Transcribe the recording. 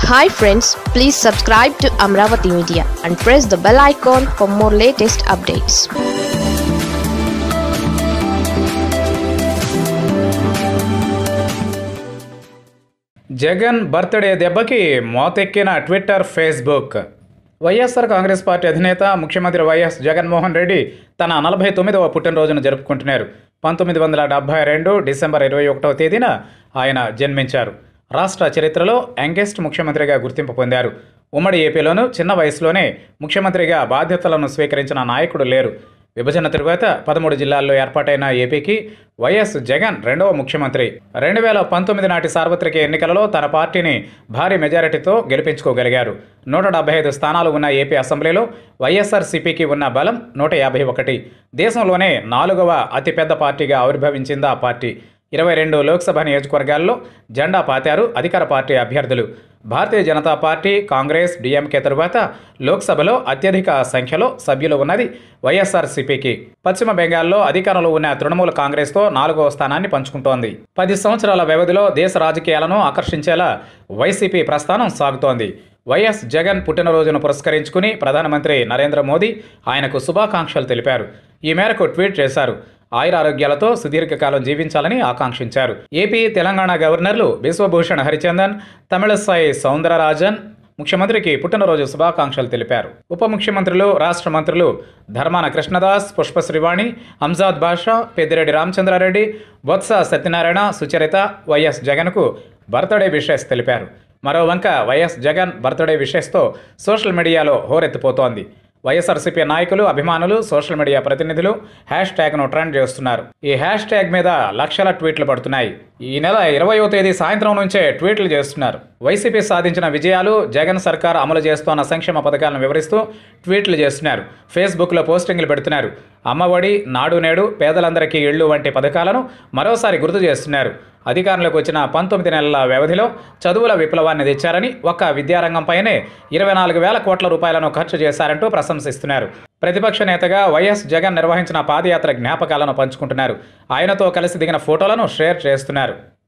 hi friends please subscribe to Amaravati media and press the bell icon for more latest updates Jagan birthday దెబ్బకి మోతెక్కిన Twitter Facebook YSR Congress Party అధినేత ముఖ్యమంత్రి YS Jaganmohan Reddy తన నలభై తొమ్మిదవ పుట్టినరోజును జరుపుకుంటున్నారు పంతొమ్మిది వందల డెబ్బై రెండు డిసెంబర్ ఇరవై ఒకటవ తేదీన ఆయన జన్మించారు రాష్ట్ర చరిత్రలో యంగెస్ట్ ముఖ్యమంత్రిగా గుర్తింపు పొందారు ఉమ్మడి ఏపీలోనూ చిన్న వయసులోనే ముఖ్యమంత్రిగా బాధ్యతలను స్వీకరించిన నాయకుడు లేరు విభజన తరువాత పదమూడు జిల్లాల్లో ఏర్పాటైన ఏపీకి వైఎస్ జగన్ రెండవ ముఖ్యమంత్రి రెండు వేల పంతొమ్మిది నాటి సార్వత్రిక ఎన్నికలలో తన పార్టీని భారీ మెజారిటీతో గెలిపించుకోగలిగారు నూట డెబ్బై ఐదు స్థానాలు ఉన్న ఏపీ అసెంబ్లీలో వైఎస్ఆర్సీపీకి ఉన్న బలం నూట యాభై ఒకటి దేశంలోనే నాలుగవ అతిపెద్ద పార్టీగా ఆవిర్భవించింది ఆ పార్టీ ఇరవై రెండు లోక్సభ నియోజకవర్గాల్లో జెండా పాతారు అధికార పార్టీ అభ్యర్థులు భారతీయ జనతా పార్టీ కాంగ్రెస్ డీఎంకే తరువాత లోక్సభలో అత్యధిక సంఖ్యలో సభ్యులు ఉన్నది వైఎస్ఆర్సీపీకి పశ్చిమ బెంగాల్లో అధికారంలో ఉన్న తృణమూల కాంగ్రెస్తో నాలుగవ స్థానాన్ని పంచుకుంటోంది పది సంవత్సరాల వ్యవధిలో దేశ రాజకీయాలను ఆకర్షించేలా వైసీపీ ప్రస్థానం సాగుతోంది వైఎస్ జగన్ పుట్టినరోజును పురస్కరించుకుని ప్రధానమంత్రి నరేంద్ర మోదీ ఆయనకు శుభాకాంక్షలు తెలిపారు ఈ మేరకు ట్వీట్ చేశారు ఆయురారోగ్యాలతో సుదీర్ఘకాలం జీవించాలని ఆకాంక్షించారు ఏపీ తెలంగాణ గవర్నర్లు బిశ్వభూషణ్ హరిచందన్ తమిళసాయి సౌందరరాజన్ ముఖ్యమంత్రికి పుట్టినరోజు శుభాకాంక్షలు తెలిపారు ఉప ముఖ్యమంత్రులు రాష్ట్ర మంత్రులు ధర్మాన కృష్ణదాస్ పుష్పశ్రీవాణి అంజాద్ బాషా పెద్దిరెడ్డి రామచంద్రారెడ్డి బొత్స సత్యనారాయణ సుచరిత వైఎస్ జగన్కు బర్త్డే విషెస్ తెలిపారు మరో వంక వైఎస్ జగన్ బర్త్డే విషెస్తో సోషల్ మీడియాలో హోరెత్తిపోతోంది వైఎస్ఆర్సీపీ నాయకులు అభిమానులు సోషల్ మీడియా ప్రతినిధులు హ్యాష్ ట్యాగ్ను ట్రెండ్ చేస్తున్నారు ఈ హ్యాష్ ట్యాగ్ మీద లక్షల ట్వీట్లు పడుతున్నాయి ఈ నెల ఇరవయో తేదీ సాయంత్రం నుంచే ట్వీట్లు చేస్తున్నారు వైసీపీ సాధించిన విజయాలు జగన్ సర్కార్ అమలు చేస్తోన్న సంక్షేమ పథకాలను వివరిస్తూ ట్వీట్లు చేస్తున్నారు ఫేస్బుక్లో పోస్టింగ్లు పెడుతున్నారు అమ్మఒడి నాడు నేడు పేదలందరికీ ఇళ్ళు వంటి పథకాలను మరోసారి గుర్తు చేస్తున్నారు అధికారంలోకి వచ్చిన పంతొమ్మిది నెలల వ్యవధిలో చదువుల విప్లవాన్ని తెచ్చారని ఒక్క విద్యారంగంపైనే ఇరవై నాలుగు వేల కోట్ల రూపాయలను ఖర్చు చేశారంటూ ప్రశంసిస్తున్నారు ప్రతిపక్ష నేతగా వైఎస్ జగన్ నిర్వహించిన పాదయాత్ర జ్ఞాపకాలను పంచుకుంటున్నారు ఆయనతో కలిసి దిగిన ఫోటోలను షేర్ చేస్తున్నారు